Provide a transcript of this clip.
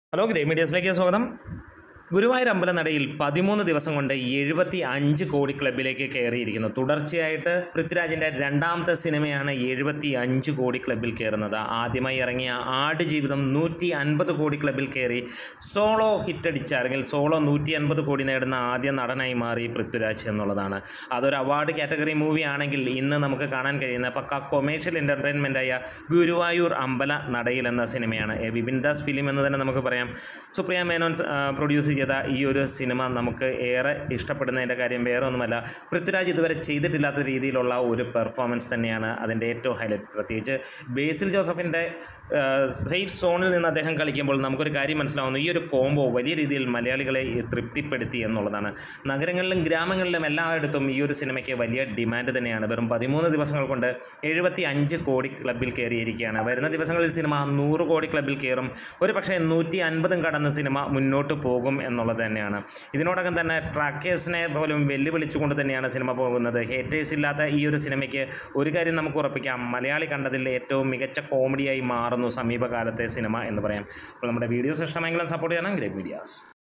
hello grey മീഡിയസിലേക്ക് സ്വാഗതം ഗുരുവായൂർ അമ്പലനടയിൽ പതിമൂന്ന് ദിവസം കൊണ്ട് എഴുപത്തി അഞ്ച് കോടി ക്ലബിലേക്ക് കയറിയിരിക്കുന്നു തുടർച്ചയായിട്ട് പൃഥ്വിരാജിൻ്റെ രണ്ടാമത്തെ സിനിമയാണ് എഴുപത്തി അഞ്ച് കോടി ക്ലബിൽ കയറുന്നത് ആദ്യമായി ഇറങ്ങിയ ആട് ജീവിതം നൂറ്റി അൻപത് കോടി ക്ലബിൽ കയറി സോളോ ഹിറ്റടിച്ച അല്ലെങ്കിൽ സോളോ നൂറ്റി അൻപത് കോടി നേടുന്ന ആദ്യ നടനായി മാറി പൃഥ്വിരാജ് എന്നുള്ളതാണ് അതൊരു അവാർഡ് കാറ്റഗറി മൂവി ആണെങ്കിൽ ഇന്ന് നമുക്ക് കാണാൻ കഴിയുന്ന പക്ക കൊമേഴ്ഷ്യൽ എൻ്റർടൈൻമെൻ്റായ ഗുരുവായൂർ അമ്പല നടയിൽ എന്ന സിനിമയാണ് എ വിപിൻ ദാസ് ഫിലിം എന്ന് തന്നെ നമുക്ക് പറയാം സുപ്രിയ മേനോൻ പ്രൊഡ്യൂസ് ചെയ്ത ഈ ഒരു സിനിമ നമുക്ക് ഏറെ ഇഷ്ടപ്പെടുന്നതിൻ്റെ കാര്യം വേറെ ഒന്നുമല്ല പൃഥ്വിരാജ് ഇതുവരെ ചെയ്തിട്ടില്ലാത്ത രീതിയിലുള്ള ഒരു പെർഫോമൻസ് തന്നെയാണ് അതിൻ്റെ ഏറ്റവും ഹൈലൈറ്റ് പ്രത്യേകിച്ച് ബേസിൽ ജോസഫിൻ്റെ സേഫ് സോണിൽ നിന്ന് അദ്ദേഹം കളിക്കുമ്പോൾ നമുക്കൊരു കാര്യം മനസ്സിലാവുന്നു ഈ ഒരു കോംബോ വലിയ രീതിയിൽ മലയാളികളെ തൃപ്തിപ്പെടുത്തി എന്നുള്ളതാണ് നഗരങ്ങളിലും ഗ്രാമങ്ങളിലും എല്ലായിടത്തും ഈ ഒരു സിനിമയ്ക്ക് വലിയ ഡിമാൻഡ് തന്നെയാണ് വെറും പതിമൂന്ന് ദിവസങ്ങൾ കൊണ്ട് എഴുപത്തി അഞ്ച് കോടി ക്ലബിൽ കയറിയിരിക്കുകയാണ് വരുന്ന ദിവസങ്ങളിൽ സിനിമ നൂറ് കോടി ക്ലബിൽ കയറും ഒരു പക്ഷേ നൂറ്റി അൻപതും കടന്ന് സിനിമ മുന്നോട്ട് പോകും എന്നുള്ളത് തന്നെയാണ് ഇതിനോടകം തന്നെ ട്രാക്കേഴ്സിനെ പോലും വെല്ലുവിളിച്ചുകൊണ്ട് തന്നെയാണ് സിനിമ പോകുന്നത് ഹേറ്റേഴ്സ് ഇല്ലാത്ത ഈ ഒരു സിനിമയ്ക്ക് ഒരു കാര്യം നമുക്ക് ഉറപ്പിക്കാം മലയാളി കണ്ടതിൽ ഏറ്റവും മികച്ച കോമഡിയായി മാറുന്നു സമീപകാലത്തെ സിനിമ എന്ന് പറയാം അപ്പോൾ നമ്മുടെ വീഡിയോസ് ഇഷ്ടമെങ്കിലും സപ്പോർട്ട് ചെയ്യണം ഗ്രേറ്റ് മീഡിയാസ്